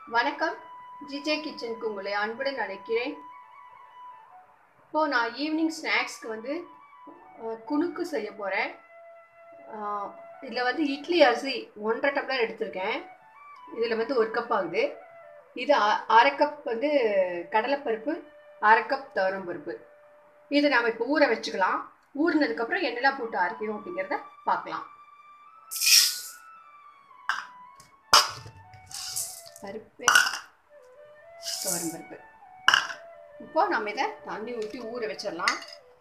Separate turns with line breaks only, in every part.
வணக்கம் ஜிஜே கிச்சனுக்கு உங்களை அன்புடன் அழைக்கிறேன் இப்போது நான் ஈவினிங் ஸ்நாக்ஸ்க்கு வந்து அஹ், குணுக்கு செய்ய போகிறேன் இதில் வந்து இட்லி அரிசி ஒன்றரை டம்ளர் எடுத்திருக்கேன் இதில் வந்து ஒரு கப் ஆகுது இது அ- அரை கப் வந்து கடலைப்பருப்பு அரை கப் துவரம் பருப்பு இதை நாம் இப்போ ஊற வச்சுக்கலாம் ஊறினதுக்கப்புறம் என்னெல்லாம் போட்டு அரைக்கணும் அப்படிங்கிறத பார்க்கலாம் பருப்பு துவரம் பருப்பு இப்போ நம்ம இதை தண்ணி ஊற்றி ஊற வச்சிடலாம்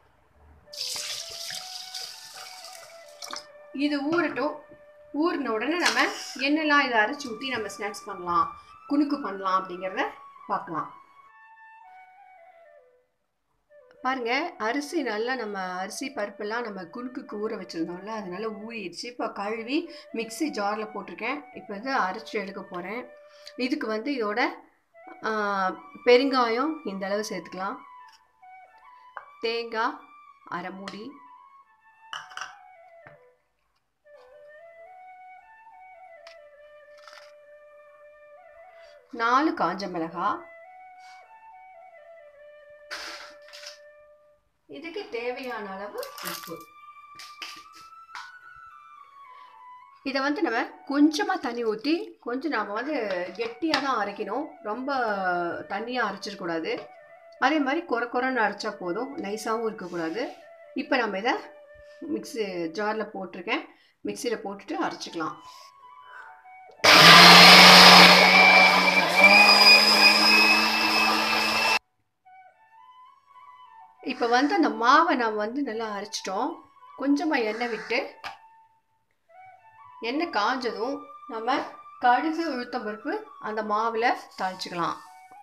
இது ஊறட்டும் ஊறின உடனே நம்ம என்னெல்லாம் இதை அரைச்சி ஊற்றி நம்ம ஸ்நாக்ஸ் பண்ணலாம் குணுக்கு பண்ணலாம் அப்படிங்கிறத பார்க்கலாம் பாருங்க அரிசி நல்லா நம்ம அரிசி பருப்பெல்லாம் நம்ம குணுக்குக்கு ஊற வச்சுருந்தோம்ல அது நல்லா ஊறிடுச்சு இப்போ கழுவி மிக்ஸி ஜாரில் போட்டிருக்கேன் இப்போ வந்து அரைச்சி எடுக்க போகிறேன் இதுக்கு வந்து இதோட ஆ, பெருங்காயம் இந்த அளவு சேர்த்துக்கலாம் தேங்காய் அரை மூடி நாலு காஞ்ச மிளகாய் இதுக்கு தேவையான அளவு உப்பு இதை வந்து நம்ம கொஞ்சமாக தண்ணி ஊற்றி கொஞ்சம் நாம் வந்து கெட்டியாக தான் அரைக்கணும் ரொம்ப தண்ணியாக அரைச்சிடக்கூடாது அதே மாதிரி குறை குறைன்னு அரைச்சா போதும் நைஸாகவும் இருக்கக்கூடாது இப்போ நம்ம இதை மிக்ஸி ஜாரில் போட்டிருக்கேன் மிக்சியில் போட்டுட்டு அரைச்சிக்கலாம் இப்போ வந்து அந்த மாவை நாம் வந்து நல்லா அரைச்சிட்டோம் கொஞ்சமாக எண்ணெய் விட்டு எண்ணெய் காஞ்சதும் நம்ம கடுகு உளுத்தம் பருப்பு அந்த மாவில் தாளிச்சுக்கலாம்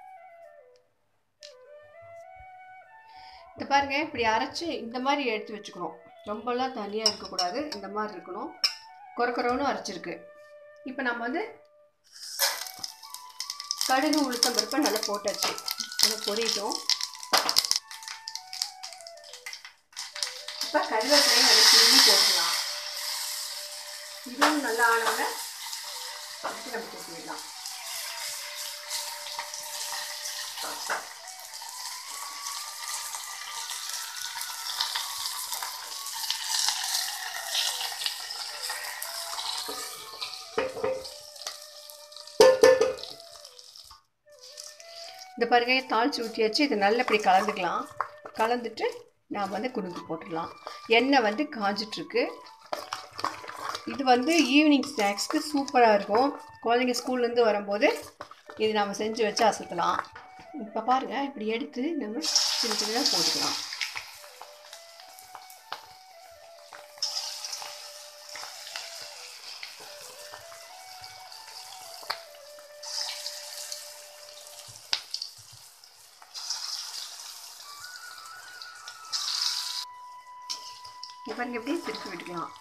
இந்த பாருங்க இப்படி அரைச்சி இந்த மாதிரி எடுத்து வச்சுக்கணும் ரொம்பலாம் தனியாக இருக்கக்கூடாது இந்த மாதிரி இருக்கணும் குறை குறைன்னு அரைச்சிருக்கு இப்போ நம்ம வந்து கடுகு உளுத்தம் பருப்பை நல்லா போட்டாச்சு நல்லா பொரியட்டும் இப்போ கருவேப்பிலையும் நல்லா கிள்ளி போட்டுக்கலாம் இதுவும் நல்லா ஆனவங்க அடுத்து நம்ம கொட்டிடலாம் இந்த பாருங்க தாளிச்சு ஊற்றியாச்சு இதை நல்லா இப்படி கலந்துக்கலாம் கலந்துட்டு நாம் வந்து குணுக்கு போட்டுடலாம் எண்ணெய் வந்து காஞ்சிட்ருக்கு இது வந்து ஈவினிங் ஸ்நாக்ஸ்க்கு சூப்பராக இருக்கும் குழந்தைங்க ஸ்கூல்லேருந்து வரும்போது இது நம்ம செஞ்சு வச்சு அசத்தலாம் இப்போ பாருங்கள் இப்படி எடுத்து நம்ம சின்ன சின்னதாக போட்டுக்கலாம் இப்போ பாருங்க எப்படி திருப்பி விட்டுக்கலாம்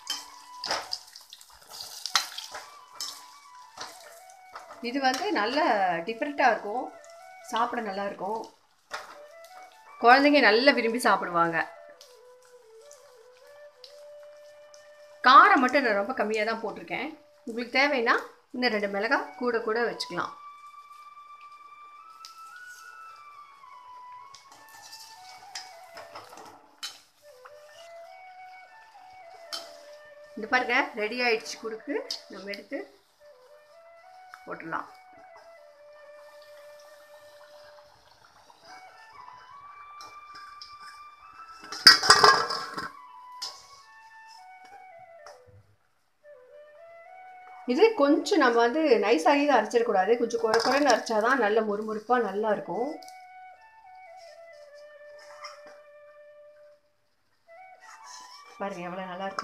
இது வந்து நல்ல டிஃப்ரெண்ட்டாக இருக்கும் சாப்பிட நல்லா இருக்கும் குழந்தைங்க நல்லா விரும்பி சாப்பிடுவாங்க காரம் மட்டும் நான் ரொம்ப கம்மியாக தான் போட்டிருக்கேன் உங்களுக்கு தேவைன்னா இன்னும் ரெண்டு மிளகாய் கூட கூட வச்சுக்கலாம் இந்த பாருங்க ரெடி ஆயிடுச்சு குறுக்கு நம்ம எடுத்து போட்டுடலாம் இது கொஞ்சம் நம்ம வந்து நைஸாகி தான் அரைச்சிடக்கூடாது கொஞ்சம் குறை குறைன்னு அரைச்சாதான் நல்ல முறுமுறுப்பாக நல்லா இருக்கும் பாருங்க எவ்வளோ நல்லா இருக்கு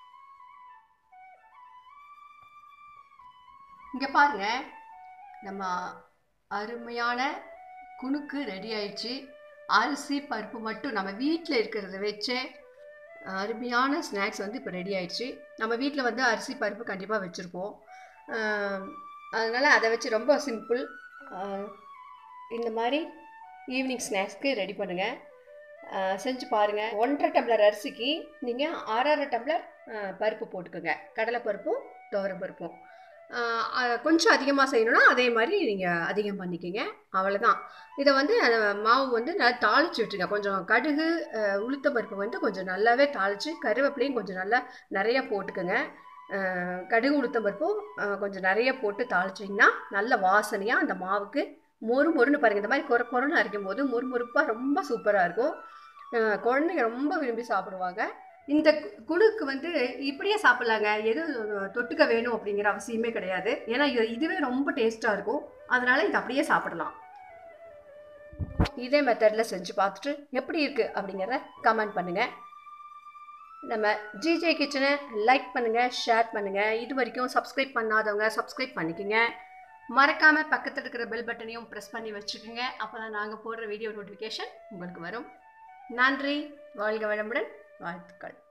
இங்கே பாருங்க நம்ம அருமையான குணுக்கு ரெடி ஆயிடுச்சு அரிசி பருப்பு மட்டும் நம்ம வீட்டில் இருக்கிறத வச்சே அருமையான ஸ்நாக்ஸ் வந்து இப்போ ரெடி ஆயிடுச்சு நம்ம வீட்டில் வந்து அரிசி பருப்பு கண்டிப்பாக வச்சுருப்போம் அதனால் அதை வச்சு ரொம்ப சிம்பிள் இந்த மாதிரி ஈவினிங் ஸ்நாக்ஸ்க்கு ரெடி பண்ணுங்கள் செஞ்சு பாருங்கள் ஒன்றரை டம்ளர் அரிசிக்கு நீங்கள் அரை அரை டம்ளர் அஹ், பருப்பு போட்டுக்கோங்க கடலை பருப்பும் துவரம் பருப்பும் ஆஹ் அஹ் கொஞ்சம் அதிகமாக செய்யணும்னா அதே மாதிரி நீங்கள் அதிகம் பண்ணிக்கோங்க அவ்வளோதான் இதை வந்து அந்த மாவு வந்து நல்லா தாளிச்சு விட்டுருங்க கொஞ்சம் கடுகு அஹ் உளுத்த பருப்பு வந்து கொஞ்சம் நல்லாவே தாளித்து கருவேப்பிலையும் கொஞ்சம் நல்லா நிறைய போட்டுக்கோங்க அஹ் கடுகு உளுத்த பருப்பும் அஹ் கொஞ்சம் நிறைய போட்டு தாளிச்சிங்கன்னா நல்ல வாசனையாக அந்த மாவுக்கு மொறு மொறுன்னு பாருங்கள் இந்த மாதிரி கொர கொரன்னு அரைக்கும் போது மொறு மொறுப்பாக ரொம்ப சூப்பராக இருக்கும் அஹ் குழந்தைங்க ரொம்ப விரும்பி சாப்பிடுவாங்க இந்த கு- குழுக்கு வந்து இப்படியே சாப்பிட்லாங்க எதுவும் தொட்டுக்க வேணும் அப்படிங்கிற அவசியமே கிடையாது ஏன்னா இது- இதுவே ரொம்ப டேஸ்ட்டாக இருக்கும் அதனால இது அப்படியே சாப்பிடலாம் இதே மெத்தடில் செஞ்சு பார்த்துட்டு எப்படி இருக்குது அப்படிங்கிறத கமெண்ட் பண்ணுங்கள் நம்ம ஜிஜே கிச்சனை லைக் பண்ணுங்கள் ஷேர் பண்ணுங்கள் இது வரைக்கும் சப்ஸ்கிரைப் பண்ணாதவங்க சப்ஸ்கிரைப் பண்ணிக்கோங்க மறக்காமல் பக்கத்தில் இருக்கிற பெல் பட்டனையும் ப்ரெஸ் பண்ணி வச்சுக்கோங்க அப்போ தான் நாங்கள் போடுற வீடியோ நோட்டிஃபிகேஷன் உங்களுக்கு வரும் நன்றி வாழ்க வளமுடன் வாழ்த்துக்கள்